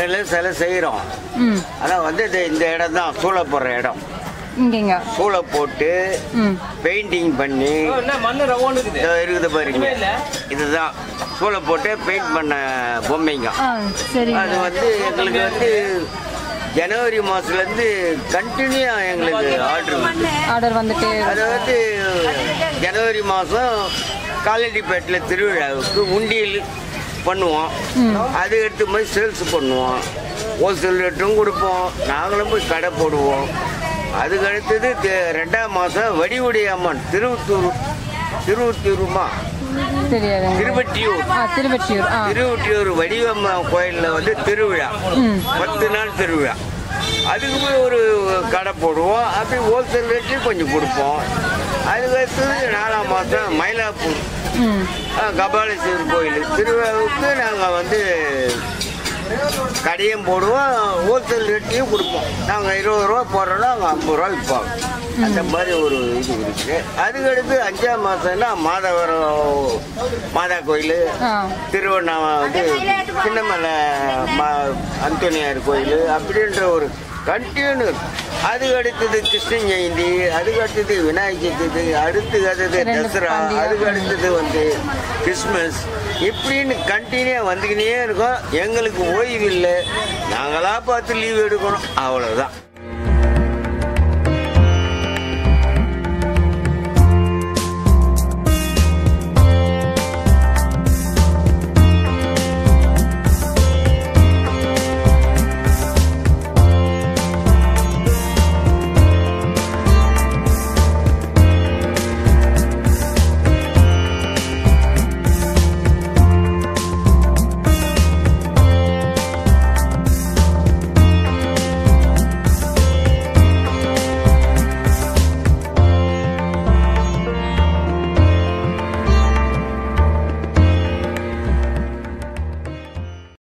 மண்ணில் சிலை செய்கிறோம் ம் ஆனால் வந்து இது இந்த இடம் தான் சூளை போடுற இடம் இங்கேங்க சூளை போட்டு ம் பெயிண்டிங் பண்ணி மண்ணு ரவுண்டு இருக்குது இதோ இருக்குது பாருங்க இதுதான் சூளை போட்டு பெயிண்ட் பண்ண பொம்மைங்க ஆ சரிங்க அது வந்து எங்களுக்கு வந்து ஜனவரி மாதத்துலேருந்து கண்டினியூ எங்களுக்கு ஆர்டர் ஆர்டர் வந்துட்டே அது வந்து ஜனவரி மாதம் காலடிப்பேட்டில் திருவிழாவுக்கு உண்டியல் பண்ணுவோம் அது எடுத்து போய் சேல்ஸ் பண்ணுவோம் ஹோல்சேல் ரேட்டும் கொடுப்போம் நாங்களும் போய் கடை போடுவோம் அதுக்கு அடுத்தது தெ- ரெண்டாம் மாதம் வடிவுடி அம்மன் திருவத்தூர் திருவத்தூருமா தெரியாதுங்க திருவட்டியூர் ஆ திருவெற்றியூர் ஆ திருவொட்டியூர் வடிவம்மா கோயிலில் வந்து திருவிழா ம். பத்து நாள் திருவிழா அதுக்கு போய் ஒரு கடை போடுவோம் அப்படி ஹோல்சேல் ரேட்லேயும் கொஞ்சம் கொடுப்போம் அதுக்கு அடுத்தது நாலாம் மாதம் மயிலாப்பூர் ம் ஆ, கபாலீஸ்வரர் கோயில் திருவிழாவுக்கு நாங்கள் வந்து கடையும் போடுவோம் ஹோல்சேல் ரேட்லையும் கொடுப்போம் நாங்கள் இருபது ரூபா போடுறோன்னா அவங்க ஐம்பது ரூபா விற்பாங்க அந்த மாதிரி ஒரு இது இருக்கு அதுக்கடுத்து அஞ்சாம் மாதம்னா மாதவரம் மாதா கோயில் ஆ திருவண்ணாமலை வந்து சின்னமலை மா அந்தோனியார் கோயில் அப்படின்ற ஒரு கண்டினியூ அதுக்கு அடுத்தது கிருஷ்ண ஜெயந்தி அதுக்கு அடுத்தது விநாயகர் சதுர்த்தி அடுத்து அடுத்தது ரெண்டு தசரா பண்டிகை. அதுக்கு அடுத்தது வந்து கிறிஸ்மஸ் இப்படின்னு கண்டினியூ வந்துக்கினே இருக்கோம் எங்களுக்கு ஓய்வு இல்லை நாங்களா பார்த்து லீவ் எடுக்கணும் அவ்வளோதான்